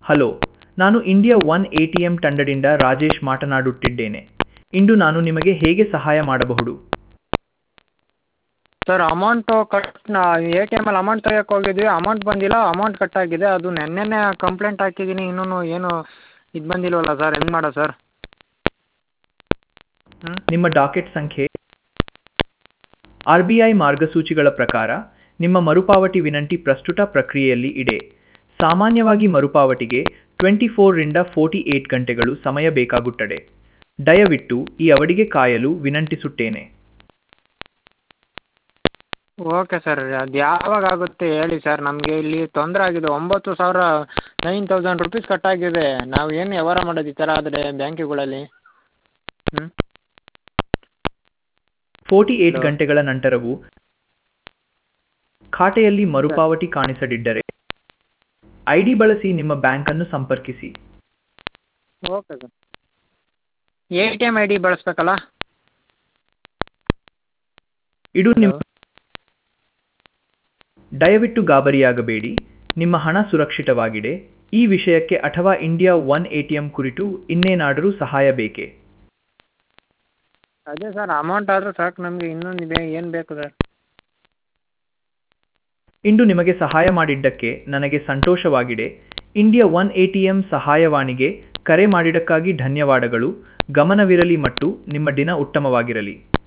Hello ನಾನು India One A T M ತಂಡದಿಂದ ರಾಜೇಶ್ ಮಾತನಾಡುತ್ತಿದ್ದೇನೆ ಇಂದು ನಾನು ನಿಮಗೆ ಹೇಗೆ ಸಹಾಯ ಮಾಡಬಹುದು sir amount cut A T ಎಮಲ್ಲಿ ಅಮೌಂಟ್ ತೆಗಿಯಕ್ಕೆ ಹೋಗಿದ್ವಿ ಅಮೌಂಟ್ ಬಂದಿಲ್ಲ ಅಮೌಂಟ್ ಕಟ್ಟಾಗಿದೆ ಅದು ನೆನ್ನೆನೇ ಕಂಪ್ಲೇಂಟ್ ಹಾಕಿದ್ದೀನಿ ಇನ್ನೂ ಏನು ಇದು ಬಂದಿಲ್ವಲ್ಲ ಸರ್ ಹೆಂಗೆ ಮಾಡೋದು ಸರ್ ಹ್ಞೂ ನಿಮ್ಮ ಡಾಕೆಟ್ ಸಂಖ್ಯೆ ಆರ್ ಬಿ ಐ ಮಾರ್ಗಸೂಚಿಗಳ ಪ್ರಕಾರ ನಿಮ್ಮ ಮರುಪಾವತಿ ವಿನಂತಿ ಪ್ರಸ್ತುತ ಪ್ರಕ್ರಿಯೆಯಲ್ಲಿ ಇದೆ ಸಾಮಾನ್ಯವಾಗಿ ಮರುಪಾವತಿಗೆ ಟ್ವೆಂಟಿ ಫೋರ್ರಿಂದ ಫೋರ್ಟಿ ಏಟ್ ಗಂಟೆಗಳು ಸಮಯ ಬೇಕಾಗುತ್ತದೆ ದಯವಿಟ್ಟು ಈ ಅವಧಿಗೆ ಕಾಯಲು ವಿನಂತಿಸುತ್ತೇನೆ ಓಕೆ ಸರ್ ಅದು ಯಾವಾಗ ಆಗುತ್ತೆ ಹೇಳಿ ಸರ್ ನಮಗೆ ಇಲ್ಲಿ ತೊಂದರೆ ಆಗಿದೆ ಒಂಬತ್ತು ಸಾವಿರ ನೈನ್ ತೌಸಂಡ್ ರುಪೀಸ್ ಕಟ್ಟಾಗಿದೆ ನಾವು ಏನು ವ್ಯವಹಾರ ಮಾಡೋದು ಈ ಥರ ಆದರೆ ಬ್ಯಾಂಕುಗಳಲ್ಲಿ ಹ್ಞೂ ಫೋರ್ಟಿ ಏಟ್ ಹಲೋ. ಗಂಟೆಗಳ ನಂತರವೂ ಖಾತೆಯಲ್ಲಿ ಮರುಪಾವತಿ ಕಾಣಿಸದಿದ್ದರೆ ಐಡಿ ಬಳಸಿ ನಿಮ್ಮ ಬ್ಯಾಂಕನ್ನು ಸಂಪರ್ಕಿಸಿ okay sir A T M I D ಬಳಸ್ಬೇಕಲ್ಲ ಇದು ನಿಮ್ಮ ದಯವಿಟ್ಟು ಗಾಬರಿಯಾಗಬೇಡಿ ನಿಮ್ಮ ಹಣ ಸುರಕ್ಷಿತವಾಗಿದೆ ಈ ವಿಷಯಕ್ಕೆ ಅಥವಾ ಇಂಡಿಯಾ ಒನ್ ಎಟಿಎಂ ಕುರಿತು ಇನ್ನೇನಾದರೂ ಸಹಾಯ ಬೇಕೇ ಅದೇ ಸರ್ ಅಮೌಂಟ್ ಆದರೂ ಸಾಕು ನಮಗೆ ಇನ್ನೊಂದು ಬೇ ಏನು ಬೇಕು ಸರ್ ಇಂದು ನಿಮಗೆ ಸಹಾಯ ಮಾಡಿದ್ದಕ್ಕೆ ನನಗೆ ಸಂತೋಷವಾಗಿದೆ ಇಂಡಿಯಾ ಒನ್ ಎಟಿಎಂ ಸಹಾಯವಾಣಿಗೆ ಕರೆ ಮಾಡಿದ್ದಕ್ಕಾಗಿ ಧನ್ಯವಾದಗಳು ಗಮನವಿರಲಿ ಮತ್ತು ನಿಮ್ಮ ದಿನ ಉತ್ತಮವಾಗಿರಲಿ